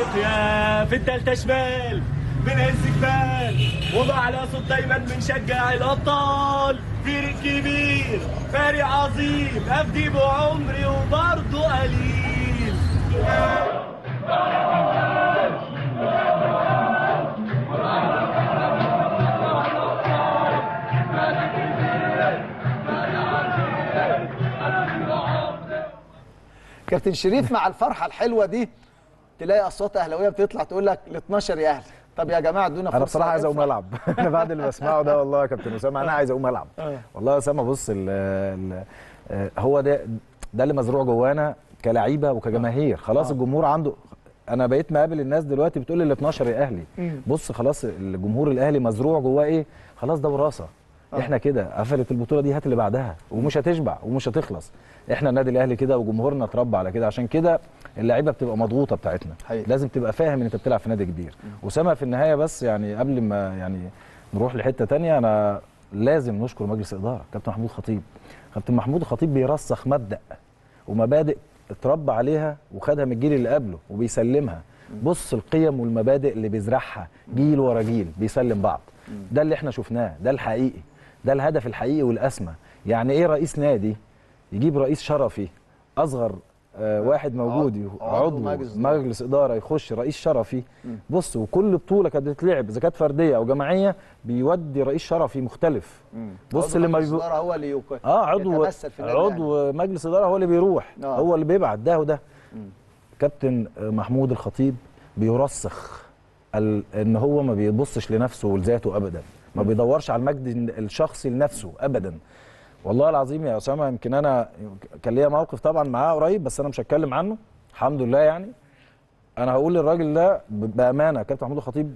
افريقيا في التالتة شمال بنهز جبال وبعلى صوت دايما بنشجع الابطال فريق كبير فريق عظيم افدي بعمري وبرضه قليل كابتن شريف مع الفرحه الحلوه دي تلاقي اصوات اهلاويه بتطلع تقول لك ال 12 يا اهلي طب يا جماعه ادونا فرصه انا بصراحه عايز اقوم نفرح. العب انا بعد اللي بسمعه ده والله يا كابتن اسامه انا عايز اقوم العب والله يا اسامه بص ال ال آه، هو ده ده اللي مزروع جوانا كلعيبه وكجماهير خلاص الجمهور عنده انا بقيت مقابل الناس دلوقتي بتقول لي ال 12 يا اهلي بص خلاص الجمهور الاهلي مزروع جواه ايه خلاص ده وراثه احنا كده قفلت البطوله دي هات اللي بعدها ومش هتشبع ومش هتخلص احنا النادي الاهلي كده وجمهورنا اتربى على كده عشان كده اللعيبه بتبقى مضغوطه بتاعتنا حقيقي. لازم تبقى فاهم ان انت بتلعب في نادي كبير اسامه في النهايه بس يعني قبل ما يعني نروح لحته تانية انا لازم نشكر مجلس الاداره كابتن محمود خطيب كابتن محمود خطيب بيرسخ مبدا ومبادئ اتربى عليها وخدها من الجيل اللي قبله وبيسلمها بص القيم والمبادئ اللي بيزرعها جيل ورا جيل بيسلم بعض ده اللي احنا شفناه ده الحقيقي ده الهدف الحقيقي والاسمى يعني ايه رئيس نادي يجيب رئيس شرفي اصغر آه واحد موجود عضو عضو مجلس إدارة. مجلس اداره يخش رئيس شرفي بص وكل بطوله كانت بتتلعب اذا كانت فرديه او جماعيه بيودي رئيس شرفي مختلف بص عضو اللي ما مجلس بيبقى الإدارة هو اللي يك... اه عضو يتمثل في النادي الأهلي. عضو مجلس اداره هو اللي بيروح آه. هو اللي بيبعت ده وده كابتن محمود الخطيب بيرسخ ال- ان هو ما بيبصش لنفسه ولذاته ابدا ما بيدورش على المجد الشخصي لنفسه ابدا والله العظيم يا اسامه يمكن انا كان ليا موقف طبعا معاه قريب بس انا مش هتكلم عنه الحمد لله يعني انا هقول للراجل ده ب- بامانه كابتن محمود الخطيب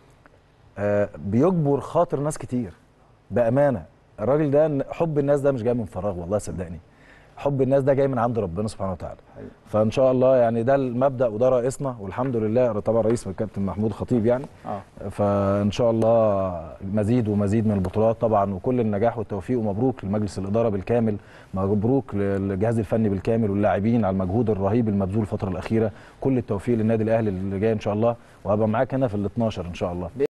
آه، بيجبر خاطر ناس كتير بامانه الراجل ده إن حب الناس ده مش جاي من فراغ والله صدقني حب الناس ده جاي من عند ربنا سبحانه وتعالى فان شاء الله يعني ده المبدا وده رئيسنا والحمد لله طبعا رئيس الكابتن محمود خطيب يعني اه فان شاء الله مزيد ومزيد من البطولات طبعا وكل النجاح والتوفيق ومبروك لمجلس الاداره بالكامل مبروك للجهاز الفني بالكامل واللاعبين على المجهود الرهيب المبذول الفتره الاخيره كل التوفيق للنادي الاهلي اللي جاي ان شاء الله وهبقى معاك هنا في ال 12 ان شاء الله